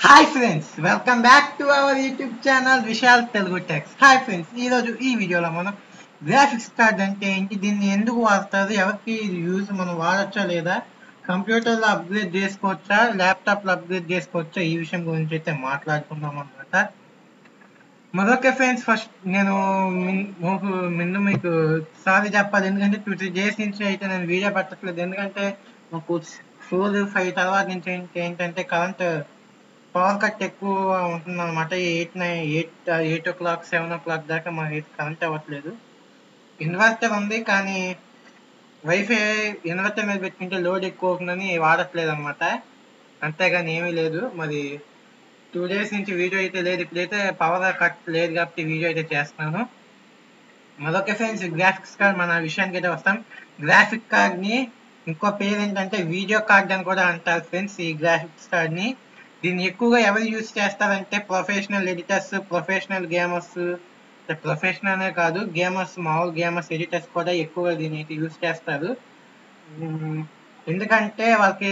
Hi friends welcome back to our YouTube channel Vishal Telugu techs hi friends ఈ రోజు ఈ వీడియోలో మనం గ్రాఫిక్స్ కార్డ్ అంటే ఏంటి దీన్ని ఎందుకు వాడతారు ఎవరికి ఇది యూజ్ మనం వాడచ్చా లేదా కంప్యూటర్లో అప్గ్రేడ్ చేసుకోవచ్చా ల్యాప్టాప్లో అప్గ్రేడ్ చేసుకోవచ్చా ఈ విషయం గురించి అయితే మాట్లాడుకుందాం అనమాట మరొక ఫ్రెండ్స్ ఫస్ట్ నేను మిన్- మీకు ముందు మీకు సారీ చెప్పాలి ఎందుకంటే టూ త్రీ డేస్ నుంచి అయితే నేను వీడియో పెట్టట్లేదు ఎందుకంటే మాకు ఫోర్ ఫైవ్ తర్వాత నుంచి ఏంటి- ఏంటంటే కరెంట్ పవర్ కట్ ఎక్కువ ఉంటుంది అనమాట eight nine eight eight o'clock seven o'clock దాకా మాకు కరెంట్ అవ్వట్లేదు ఇన్వర్టర్ ఉంది కానీ వైఫై ఇన్వర్టర్ మీద పెట్టుకుంటే లోడ్ ఎక్కువ అవుతుందని వాడట్లేదు అనమాట అంతేగాని ఏమీ లేదు మరి టూ డేస్ నుంచి వీడియో అయితే లేదు ఇప్పుడైతే పవర్ కట్ లేదు కాబట్టి వీడియో అయితే చేస్తున్నాను మరొక ఫ్రెండ్స్ గ్రాఫిక్స్ కార్డ్ మన విషయానికి అయితే వస్తాం గ్రాఫిక్ కార్డ్ ని ఇంకో పేరు ఏంటంటే వీడియో కార్డ్ అని కూడా అంటారు ఫ్రెండ్స్ ఈ గ్రాఫిక్స్ కార్డ్ ని దీన్ని ఎక్కువగా ఎవరు యూజ్ చేస్తారంటే professional editors professional gamers professional అనే కాదు గేమర్స్ మామూలు గేమర్స్ ఎడిటర్స్ కూడా ఎక్కువగా దీన్ని అయితే యూజ్ చేస్తారు ఉమ్, ఎందుకంటే వాళ్ళకి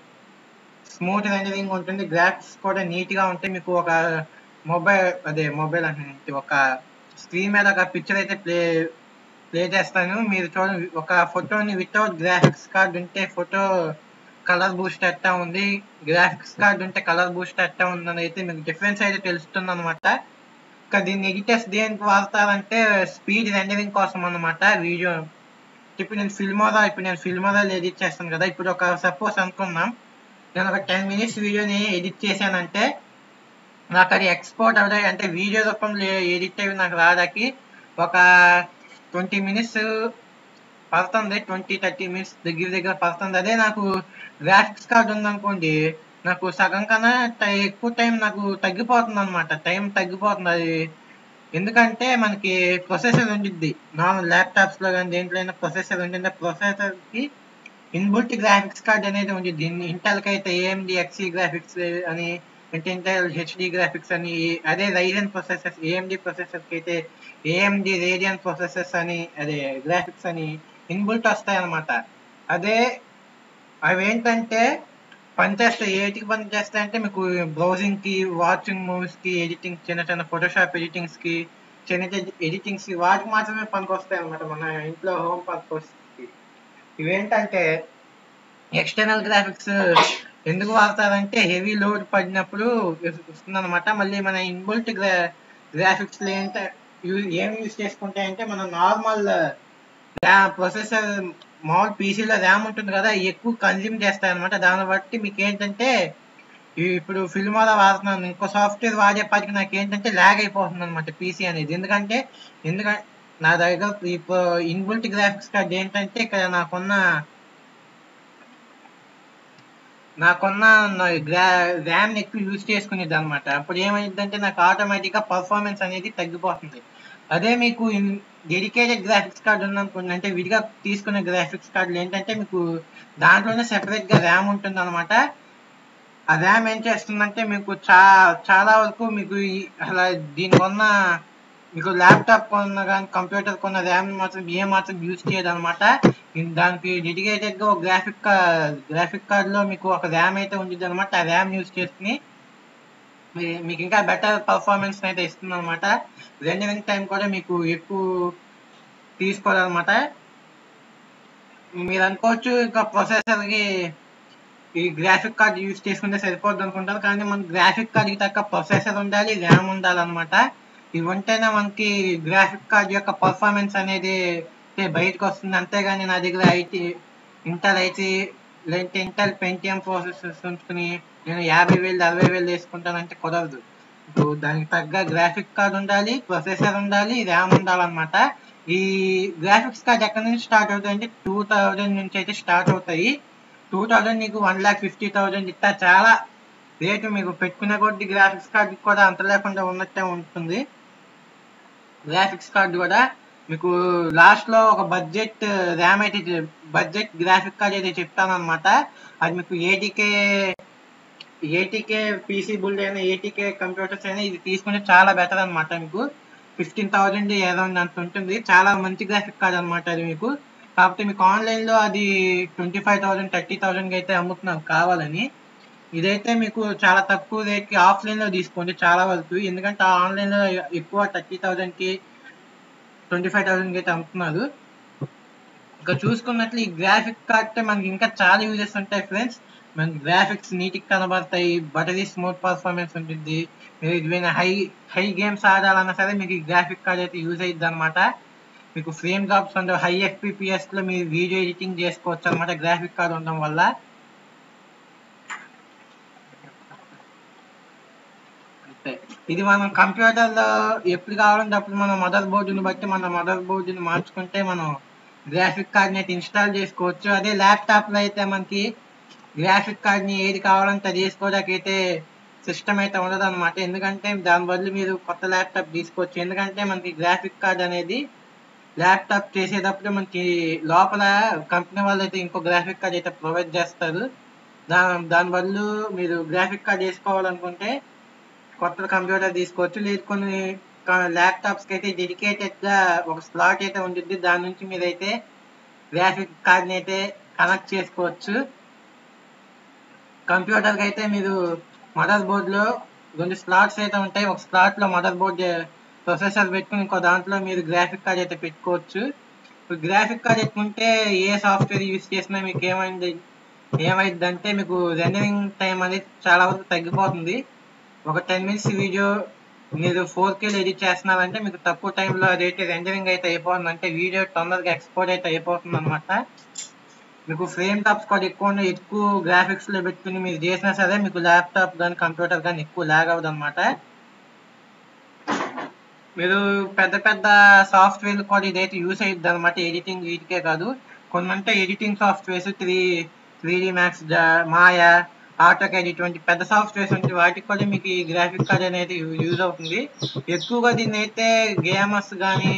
స్మూత్ రెండరింగ్ ఉంటుంది గ్రాఫిక్స్ కూడా నీట్ గా ఉంటాయి మీకు ఒక మొబైల్ అదే మొబైల్ అంటే ఒక స్క్రీన్ మీద ఒక పిక్చర్ అయితే ప్లే ప్లే చేస్తాను మీరు చూడండి ఒక ఫోటోని వితౌట్ గ్రాఫిక్స్ కార్డ్ ఉంటే ఫోటో కలర్ బూస్ట్ ఎట్టా ఉంది గ్రాఫిక్స్ కార్డ్ ఉంటే కలర్ బూస్ట్ ఎట్టా ఉందని అయితే మీకు డిఫరెన్స్ అయితే తెలుస్తుంది అనమాట ఇంకా దీన్ని ఎడిటర్స్ దేనికి వాడతారంటే స్పీడ్ రెండరింగ్ కోసం అన్నమాట వీడియో ఇప్పుడు నేను ఫిల్మోరా ఇప్పుడు నేను ఫిల్మోరా ఎడిట్ చేస్తాను కదా ఇప్పుడు ఒక సపోజ్ అనుకున్నాం నేను ఒక టెన్ మినిట్స్ వీడియోని ఎడిట్ చేశానంటే నాకు అది ఎక్స్పోర్ట్ అవుతాయి అంటే వీడియో రూపంలో ఎడిట్ అయ్యి నాకు రాదాకి ఒక ట్వంటీ మినిట్స్ పడుతుంది ట్వంటీ థర్టీ మినిట్స్ దగ్గర దగ్గర పడుతుంది అదే నాకు గ్రాఫిక్స్ కార్డ్ ఉందనుకోండి నాకు సగం కన్నా టై- ఎక్కువ టైం నాకు తగ్గిపోతుంది అనమాట టైం తగ్గిపోతుంది అది ఎందుకంటే మనకి ప్రొసెసర్ ఉండిద్ది నార్మల్ ల్యాప్టాప్స్ లో కానీ దేంట్లో అయినా ప్రొసెసర్ ఉంటుంది ప్రొసెసర్ కి ఇన్బుల్ట్ గ్రాఫిక్స్ కార్డ్ అనేది ఉంది ఇంటెల్ కి అయితే ఏఎండి ఎక్సీ గ్రాఫిక్స్ అని అంటే ఇంటెల్ హెచ్డి గ్రాఫిక్స్ అని అదే రైజన్ ప్రొసెసర్స్ ఏఎండి ప్రొసెసర్స్ కి అయితే ఏఎండి రేడియన్ ప్రొసెసర్స్ అని అదే గ్రాఫిక్స్ అని ఇన్బుల్ట్ వస్తాయి అన్నమాట అదే అవి ఏంటంటే పనిచేస్తాయి ఏటికి పనిచేస్తాయి అంటే మీకు బ్రౌజింగ్ కి వాచింగ్ మూవీస్ కి ఎడిటింగ్ చిన్న చిన్న ఫోటోషాప్ ఎడిటింగ్స్ కి చిన్న చిన్న ఎడిటింగ్స్ కి వాటికి మాత్రమే పనికొస్తాయి అన్నమాట మన ఇంట్లో హోమ్ పర్పస్ కి ఇవేంటంటే ఎక్స్టర్నల్ గ్రాఫిక్స్ ఎందుకు వాడతారంటే హెవీ లోడ్ పడినప్పుడు వస్తుంది అనమాట మళ్ళీ మన ఇన్బుల్ట్ గ్రా గ్రాఫిక్స్ ఏంటంటే ఏం యూజ్ చేసుకుంటే అంటే మనం నార్మల్ ప్రొసెసర్ మామూలు పీసీలో ర్యామ్ ఉంటుంది కదా ఎక్కువ కన్జ్యూమ్ చేస్తాయి అనమాట దాన్ని బట్టి మీకు ఏంటంటే ఈ- ఇప్పుడు ఫిల్మోలా వాడుతున్నాను ఇంకో సాఫ్ట్వేర్ వాడేపాటికి నాకు ఏంటంటే ల్యాగ్ అయిపోతుంది అనమాట పీసీ అనేది ఎందుకంటే ఎందుకంటే నా దగ్గర ఇప్పుడు ఇన్బుల్ట్ గ్రాఫిక్స్ కార్డ్ ఏంటంటే ఇక్కడ నాకున్న నాకున్న ర్యామ్ ఎక్కువ యూజ్ చేసుకునేది అనమాట అప్పుడు ఏమైందంటే నాకు ఆటోమేటిక్ గా పర్ఫార్మెన్స్ అనేది తగ్గిపోతుంది అదే మీకు డెడికేటెడ్ గ్రాఫిక్స్ కార్డ్ ఉందనుకోండి అంటే విడిగా తీసుకునే గ్రాఫిక్స్ కార్డులు ఏంటంటే మీకు దాంట్లోనే సెపరేట్ గా ర్యామ్ ఉంటుంది అనమాట ఆ ర్యామ్ ఏం చేస్తుందంటే మీకు చా చాలా వరకు మీకు ఈ- అసలు దీనికి ఉన్న మీకు ల్యాప్టాప్ కొన్న కానీ కంప్యూటర్ కొన్న ర్యామ్ మాత్రం ఏ మాత్రం యూజ్ చేయదు అనమాట దానికి డెడికేటెడ్ గా ఒక గ్రాఫిక్ గ్రాఫిక్ కార్డ్ లో మీకు ఒక ర్యామ్ అయితే ఉంటుంది అనమాట ఆ ర్యామ్ యూజ్ చేసుకుని మీ- మీకు ఇంకా బెటర్ పర్ఫార్మెన్స్ అయితే ఇస్తుంది అనమాట రెండరింగ్ టైం కూడా మీకు ఎక్కువ తీసుకోవాలన్నమాట మీరు అనుకోవచ్చు ఇంకా ప్రొసెసర్ కి ఈ గ్రాఫిక్ కార్డ్ యూజ్ చేసుకుంటే సరిపోద్ది అనుకుంటారు కానీ మన గ్రాఫిక్ కార్డ్ కి తగ్గ ప్రొసెసర్ ఉండాలి ర్యామ్ ఉండాలి అనమాట ఇవి ఉంటేనే మనకి గ్రాఫిక్ కార్డ్ యొక్క పర్ఫార్మెన్స్ అనేది అయితే బయటకు వస్తుంది అంతేగాని నా దగ్గర ఐటీ ఇంటర్ ఐటీ లేదంటే ఇంటర్ పెంటిఎం ప్రాసెసర్స్ ఉంచుకుని నేను యాభై వేలు అరవై వేలు వేసుకుంటానంటే కుదరదు ఇప్పుడు దానికి తగ్గ గ్రాఫిక్ కార్డ్ ఉండాలి ప్రొసెసర్ ఉండాలి ర్యామ్ ఉండాలన్నమాట ఈ గ్రాఫిక్స్ కార్డ్ ఎక్కడి నుంచి స్టార్ట్ అవుతాయి అంటే టూ థౌజండ్ నుంచి అయితే స్టార్ట్ అవుతాయి టూ థౌజండ్ నీకు వన్ ల్యాక్ ఫిఫ్టీ థౌజండ్ ఇట్లా చాలా రేటు మీకు పెట్టుకునే కొద్ది గ్రాఫిక్స్ కార్డ్ కూడా అంత లేకుండా ఉన్నట్టే ఉంటుంది గ్రాఫిక్స్ కార్డ్ కూడా మీకు లాస్ట్ లో ఒక బడ్జెట్ ర్యామ్ అయితే బడ్జెట్ గ్రాఫిక్ కార్డ్ అయితే చెప్తాను అనమాట అది మీకు ఏటీకే ఏటీకే పీసీ బుల్డ్ అయినా ఏటీకే కంప్యూటర్స్ అయినా ఇది తీసుకుంటే చాలా బెటర్ అనమాట మీకు ఫిఫ్టీన్ థౌజండ్ అరౌండ్ అంత ఉంటుంది చాలా మంచి గ్రాఫిక్ కార్డ్ అనమాట అది మీకు కాకపోతే మీకు ఆన్లైన్ లో అది twenty five thousand thirty thousand అయితే అమ్ముతున్నారు కావాలని ఇదైతే మీకు చాలా తక్కువ రేట్కి ఆఫ్లైన్లో తీసుకోండి చాలా వరకు ఎందుకంటే ఆన్లైన్లో ఎక్కువ థర్టీ థౌజండ్కి ట్వంటీ ఫైవ్ థౌజండ్కి అయితే అమ్ముతున్నారు ఇంకా చూసుకున్నట్లు ఈ గ్రాఫిక్ కార్డ్ మనకి ఇంకా చాలా యూజెస్ ఉంటాయి ఫ్రెండ్స్ మనకి గ్రాఫిక్స్ నీట్గా కనబడతాయి బటరీ స్మూత్ పర్ఫార్మెన్స్ ఉంటుంది మీరు ఏదైనా హై హై గేమ్స్ ఆడాలన్నా సరే మీకు ఈ గ్రాఫిక్ కార్డ్ అయితే యూజ్ అయ్యిద్ది అనమాట మీకు ఫ్రేమ్ డ్రాప్స్ అంటే హై ఎఫ్పిపిఎస్ లో మీరు వీడియో ఎడిటింగ్ చేసుకోవచ్చు అనమాట గ్రాఫిక్ కార్డ్ ఉండడం వల్ల అంతే ఇది మనం కంప్యూటర్ లో ఎప్పుడు కావాలంటే అప్పుడు మన మదర్ బోర్డుని బట్టి మన మదర్ బోర్డుని మార్చుకుంటే మనం గ్రాఫిక్ కార్డ్ అయితే ఇన్స్టాల్ చేసుకోవచ్చు అదే ల్యాప్టాప్ లో అయితే మనకి గ్రాఫిక్ కార్డ్ ని ఏది కావాలంటే అది చేసుకోవడానికి అయితే సిస్టమ్ అయితే ఉండదు అనమాట ఎందుకంటే దాని బదులు మీరు కొత్త ల్యాప్టాప్ తీసుకోవచ్చు ఎందుకంటే మనకి గ్రాఫిక్ కార్డ్ అనేది ల్యాప్టాప్ చేసేటప్పుడు మనకి లోపల కంపెనీ వాళ్ళు అయితే ఇంకో గ్రాఫిక్ కార్డ్ అయితే ప్రొవైడ్ చేస్తారు దాని దాని బదులు మీరు గ్రాఫిక్ కార్డ్ వేసుకోవాలనుకుంటే కొత్త కంప్యూటర్ తీసుకోవచ్చు లేదు కొన్ని ల్యాప్టాప్స్ కి అయితే డెడికేటెడ్ గా ఒక స్లాట్ అయితే ఉంటుంది దాని నుంచి మీరైతే గ్రాఫిక్ కార్డ్ ని అయితే కనెక్ట్ చేసుకోవచ్చు కంప్యూటర్ కి అయితే మీరు మదర్ బోర్డ్ లో రెండు స్లాట్స్ అయితే ఉంటాయి ఒక స్లాట్ లో మదర్ బోర్డ్ ప్రొసెసర్ పెట్టుకుని ఇంకో దాంట్లో మీరు గ్రాఫిక్ కార్డ్ అయితే పెట్టుకోవచ్చు గ్రాఫిక్ కార్డ్ పెట్టుకుంటే ఏ సాఫ్ట్వేర్ యూస్ చేసినా మీకు ఏమైంది ఏమైంది అంటే మీకు రెండరింగ్ టైం అనేది చాలా వరకు తగ్గిపోతుంది ఒక టెన్ మినిట్స్ వీడియో మీరు ఫోర్ కేలో ఎడిట్ చేస్తున్నారంటే మీకు తక్కువ టైంలో అదైతే రెండరింగ్ అయితే అయిపోతుంది అంటే వీడియో తొందరగా ఎక్స్పోర్ట్ అయితే అయిపోతుంది అనమాట మీకు ఫ్రేమ్ టాప్స్ కూడా ఎక్కువ ఉన్నాయి. ఎక్కువ గ్రాఫిక్స్ లో పెట్టుకుని మీరు చేసినా సరే మీకు ల్యాప్టాప్ కానీ కంప్యూటర్ కానీ ఎక్కువ లాగ్ అవ్వదు అనమాట మీరు పెద్ద పెద్ద సాఫ్ట్వేర్ కూడా ఇదైతే యూస్ అయ్యిద్ది అనమాట ఎడిటింగ్ వీటికే కాదు కొన్ని అంటే editing softwares three three D Max Maya AutoCAD ఇటువంటి పెద్ద సాఫ్ట్వేర్స్ ఉంటాయి వాటికి కూడా మీకు ఈ గ్రాఫిక్ కార్డ్ అనేది యూజ్ అవుతుంది ఎక్కువగా దీన్ని అయితే గేమర్స్ కానీ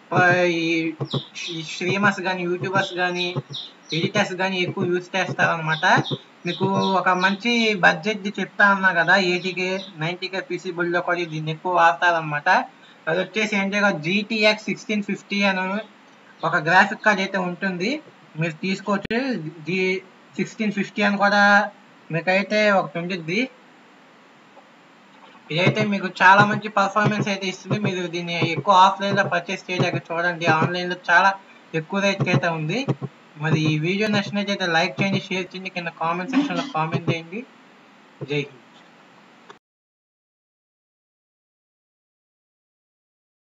ఈ స్ట్రీమర్స్ కానీ యూట్యూబర్స్ కానీ ఎడిటర్స్ కానీ ఎక్కువ యూజ్ చేస్తారు అనమాట మీకు ఒక మంచి బడ్జెట్ చెప్తా ఉన్నా కదా ఎయిటీకే నైన్టీకే పీసీ లో కూడా దీన్ని ఎక్కువ వాడతారనమాట అది వచ్చేసి ఏంటంటే జీటీఎక్స్ సిక్స్టీన్ ఫిఫ్టీ అని ఒక గ్రాఫిక్ కార్డ్ అయితే ఉంటుంది మీరు తీసుకోవచ్చు జీ సిక్స్టీన్ ఫిఫ్టీ అని కూడా మీకైతే ఒకటి ఉంటుంది ఇదైతే మీకు చాలా మంచి పర్ఫార్మెన్స్ అయితే ఇస్తుంది మీరు దీన్ని ఎక్కువ ఆఫ్లైన్ లో పర్చేస్ చేయడానికి చూడండి ఆన్లైన్ లో చాలా ఎక్కువ రేట్ అయితే ఉంది మరి ఈ వీడియో నచ్చినట్లయితే లైక్ చేయండి షేర్ చేయండి కింద కామెంట్ సెక్షన్ లో కామెంట్ చేయండి జై హింద్